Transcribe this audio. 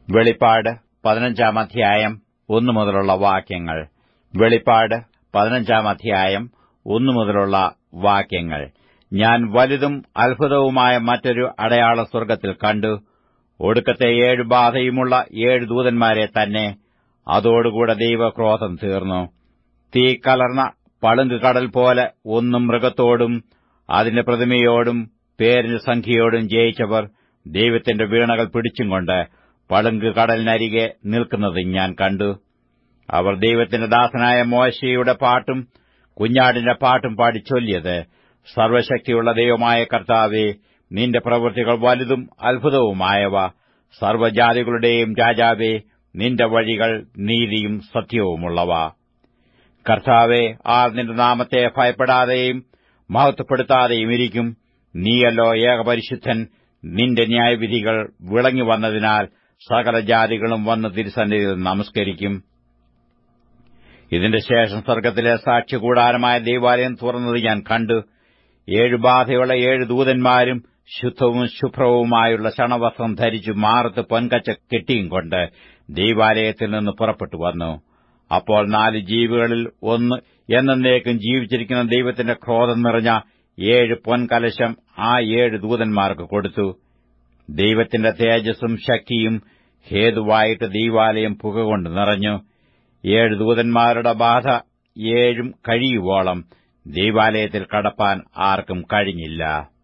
വെളിപ്പാട് പതിനഞ്ചാം അധ്യായം ഒന്നു മുതലുള്ള വാക്യങ്ങൾ വെളിപ്പാട് പതിനഞ്ചാം അധ്യായം ഒന്നു മുതലുള്ള വാക്യങ്ങൾ ഞാൻ വലുതും അത്ഭുതവുമായ മറ്റൊരു അടയാള സ്വർഗത്തിൽ കണ്ടു ഒടുക്കത്തെ ഏഴ് ബാധയുമുള്ള ഏഴ് ദൂതന്മാരെ തന്നെ അതോടുകൂടെ ദൈവക്രോധം തീർന്നു തീ കലർന്ന പളുങ്ക് കടൽ പോലെ ഒന്നും മൃഗത്തോടും അതിന്റെ പ്രതിമയോടും പേരിന് സംഖ്യയോടും ജയിച്ചവർ ദൈവത്തിന്റെ വീണകൾ പിടിച്ചും കൊണ്ട് പളുങ്ക് കടലിനരികെ നിൽക്കുന്നത് ഞാൻ കണ്ടു അവർ ദൈവത്തിന്റെ ദാസനായ മോശയുടെ പാട്ടും കുഞ്ഞാടിന്റെ പാട്ടും പാടി ചൊല്ലിയത് സർവശക്തിയുള്ള ദൈവമായ കർത്താവെ നിന്റെ പ്രവൃത്തികൾ വലുതും അത്ഭുതവുമായവ സർവ്വജാതികളുടെയും രാജാവേ നിന്റെ വഴികൾ നീതിയും സത്യവുമുള്ളവ കർത്താവെ ആർ നിന്റെ നാമത്തെ ഭയപ്പെടാതെയും മഹത്വപ്പെടുത്താതെയും ഇരിക്കും നീയല്ലോ ഏകപരിശുദ്ധൻ നിന്റെ ന്യായവിധികൾ വിളങ്ങി വന്നതിനാൽ സകല ജാതികളും വന്ന് തിരുസന്നിധിയിൽ നമസ്കരിക്കും ഇതിന്റെ ശേഷം സ്വർഗത്തിലെ സാക്ഷ്യകൂടാരമായ ദൈവാലയം തുറന്നത് ഞാൻ കണ്ടു ഏഴു ബാധയുള്ള ഏഴ് ദൂതന്മാരും ശുദ്ധവും ശുഭ്രവുമായുള്ള ശണവസ്ത്രം ധരിച്ചു മാറത്ത് പൊൻകച്ച കെട്ടിയും കൊണ്ട് ദൈവാലയത്തിൽ നിന്ന് പുറപ്പെട്ടു വന്നു അപ്പോൾ നാല് ജീവികളിൽ ഒന്ന് എന്നേക്കും ജീവിച്ചിരിക്കുന്ന ദൈവത്തിന്റെ ക്രോധം നിറഞ്ഞ ഏഴ് പൊൻകലശം ആ ഏഴ് ദൂതന്മാർക്ക് കൊടുത്തു ദൈവത്തിന്റെ തേജസ്സും ശക്തിയും ഹേതുവായിട്ട് ദൈവാലയം പുകകൊണ്ട് നിറഞ്ഞു ഏഴ് ദൂതന്മാരുടെ ബാധ ഏഴും കഴിയുവോളം ദൈവാലയത്തിൽ കടപ്പാൻ ആർക്കും കഴിഞ്ഞില്ല